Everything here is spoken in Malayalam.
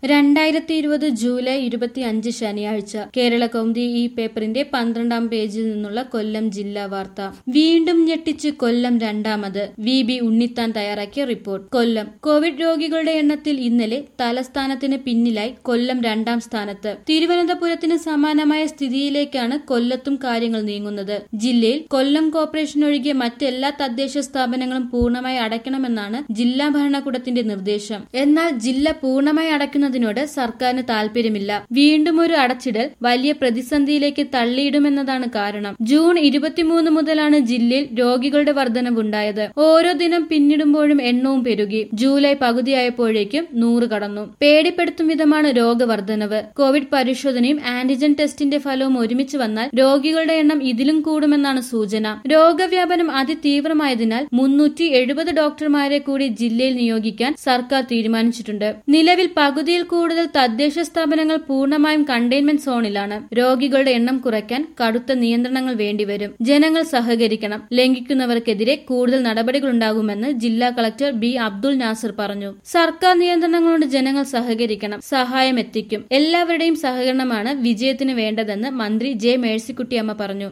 രണ്ടായിരത്തി ഇരുപത് ജൂലൈ ഇരുപത്തി അഞ്ച് ശനിയാഴ്ച കേരള കൗമുദി ഈ പേപ്പറിന്റെ പന്ത്രണ്ടാം പേജിൽ നിന്നുള്ള കൊല്ലം ജില്ലാ വാർത്ത വീണ്ടും ഞെട്ടിച്ച് കൊല്ലം രണ്ടാമത് വി ബി ഉണ്ണിത്താൻ തയ്യാറാക്കിയ റിപ്പോർട്ട് കൊല്ലം കോവിഡ് രോഗികളുടെ എണ്ണത്തിൽ ഇന്നലെ തലസ്ഥാനത്തിന് പിന്നിലായി കൊല്ലം രണ്ടാം സ്ഥാനത്ത് തിരുവനന്തപുരത്തിന് സമാനമായ സ്ഥിതിയിലേക്കാണ് കൊല്ലത്തും കാര്യങ്ങൾ നീങ്ങുന്നത് ജില്ലയിൽ കൊല്ലം കോർപ്പറേഷൻ ഒഴികെ മറ്റെല്ലാ തദ്ദേശ സ്ഥാപനങ്ങളും പൂർണ്ണമായി അടയ്ക്കണമെന്നാണ് ജില്ലാ ഭരണകൂടത്തിന്റെ നിർദ്ദേശം എന്നാൽ ജില്ല പൂർണ്ണമായി അടയ്ക്കുന്നതിനോട് സർക്കാരിന് താൽപര്യമില്ല വീണ്ടും ഒരു അടച്ചിടൽ വലിയ പ്രതിസന്ധിയിലേക്ക് തള്ളിയിടുമെന്നതാണ് കാരണം ജൂൺ ഇരുപത്തിമൂന്ന് മുതലാണ് ജില്ലയിൽ രോഗികളുടെ വർധനവുണ്ടായത് ഓരോ ദിനം പിന്നിടുമ്പോഴും എണ്ണവും പെരുകി ജൂലൈ പകുതിയായപ്പോഴേക്കും നൂറ് കടന്നു പേടിപ്പെടുത്തും വിധമാണ് രോഗവർദ്ധനവ് കോവിഡ് പരിശോധനയും ആന്റിജൻ ടെസ്റ്റിന്റെ ഫലവും ഒരുമിച്ച് വന്നാൽ രോഗികളുടെ എണ്ണം ഇതിലും കൂടുമെന്നാണ് സൂചന രോഗവ്യാപനം അതിതീവ്രമായതിനാൽ മുന്നൂറ്റി എഴുപത് ഡോക്ടർമാരെ കൂടി ജില്ലയിൽ നിയോഗിക്കാൻ സർക്കാർ തീരുമാനിച്ചിട്ടുണ്ട് നിലവിൽ പകുതിയിൽ കൂടുതൽ തദ്ദേശ സ്ഥാപനങ്ങൾ പൂർണ്ണമായും കണ്ടെയ്ൻമെന്റ് സോണിലാണ് രോഗികളുടെ എണ്ണം കുറയ്ക്കാൻ കടുത്ത നിയന്ത്രണങ്ങൾ വേണ്ടിവരും ജനങ്ങൾ സഹകരിക്കണം ലംഘിക്കുന്നവർക്കെതിരെ കൂടുതൽ നടപടികളുണ്ടാകുമെന്ന് ജില്ലാ കളക്ടർ ബി അബ്ദുൾ നാസർ പറഞ്ഞു സർക്കാർ നിയന്ത്രണങ്ങളോട് ജനങ്ങൾ സഹകരിക്കണം സഹായം എത്തിക്കും എല്ലാവരുടെയും സഹകരണമാണ് വിജയത്തിന് വേണ്ടതെന്ന് മന്ത്രി ജെ മേഴ്സിക്കുട്ടിയമ്മ പറഞ്ഞു